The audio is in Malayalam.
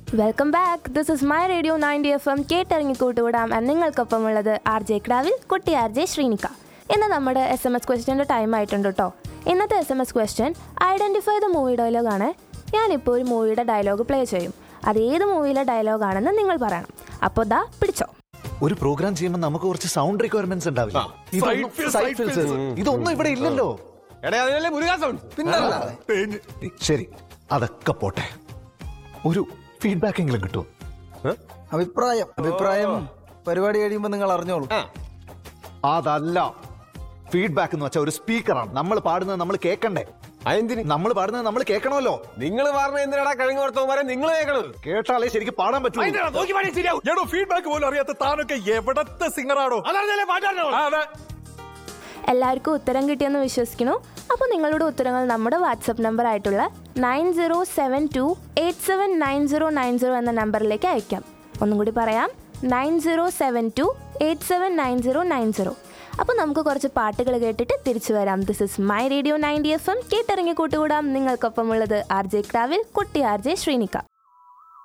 Welcome back this is my radio ninety F M കേട്ടിറങ്ങി കൂട്ടുകൂടാം എന്ന് നിങ്ങൾക്കൊപ്പമുള്ളത് ആർ ജെ ക്രാവിൽ കുട്ടി ആർ ജെ ശ്രീനിക്ക ഇന്ന് നമ്മുടെ എസ് എം എസ് ക്വസ്റ്റ്യൻ്റെ ടൈം ആയിട്ടുണ്ട് കേട്ടോ ഇന്നത്തെ S M S question identify the movie ഡയലോഗാണ് ഞാനിപ്പോൾ ഒരു മൂവിയുടെ ഡയലോഗ് പ്ലേ ചെയ്യും അത് ഏത് മൂവിയിലെ ഡയലോഗാണെന്ന് നിങ്ങൾ പറയണം അപ്പോൾ ദാ പിടിച്ചോ ഒരു പ്രോഗ്രാം ചെയ്യുമ്പോൾ നമുക്ക് കുറച്ച് സൗണ്ട് റിക്വയർമെന്റ്സ് ഉണ്ടാവില്ല ഇതൊന്നും- Side fills, side side fills. fills. ഇതൊന്നും ഇവിടെ ഇല്ലല്ലോ എടേ അതിനല്ലേ മുരുകാ സൗണ്ട് പിന്നല്ല ശരി അതൊക്കെ പോട്ടെ ഒരു ഫീഡ്ബാക്ക് എങ്കിലും കിട്ടുമോ അഭിപ്രായം അഭിപ്രായം പരിപാടി കഴിയുമ്പോ നിങ്ങൾ അറിഞ്ഞോളൂ അതല്ല ഫീഡ്ബാക്ക് എന്ന് വെച്ചാൽ ഒരു സ്പീക്കറാണ് നമ്മൾ പാടുന്നത് നമ്മൾ കേൾക്കണ്ടേ അതെന്തിന് നമ്മൾ പാടുന്നത് നമ്മൾ കേൾക്കണമല്ലോ നിങ്ങൾ പറഞ്ഞ എന്തിനാടാ കഴിഞ്ഞ വർത്തമാരെ നിങ്ങൾ കേൾക്കണത് കേട്ടാലേ ശരിക്കും പാടാൻ പറ്റൂ നോക്കി പാടിയ ശരിയാവും എടോ ഫീഡ്ബാക്ക് പോലും അറിയാത്ത താനൊക്കെ എവിടത്തെ സിംഗറാണോ അതറിഞ്ഞല്ലേ പാട്ടാണോ അതെ എല്ലാവർക്കും ഉത്തരം കിട്ടിയെന്ന് വിശ്വസിക്കുന്നു അപ്പോൾ നിങ്ങളുടെ ഉത്തരങ്ങൾ നമ്മുടെ വാട്സപ്പ് നമ്പർ ആയിട്ടുള്ള nine zero seven two eight seven nine zero nine zero എന്ന നമ്പറിലേക്ക് അയക്കാം ഒന്നും കൂടി പറയാം nine zero seven two eight seven nine zero nine zero അപ്പോൾ നമുക്ക് കുറച്ച് പാട്ടുകൾ കേട്ടിട്ട് തിരിച്ചു വരാം this is my radio ninety F M കേട്ടിറങ്ങി കൂട്ടുകൂടാം നിങ്ങൾക്കൊപ്പമുള്ളത് ആർ ജെ ക്രാവിൽ കുട്ടി ആർ ജെ ശ്രീനിക്ക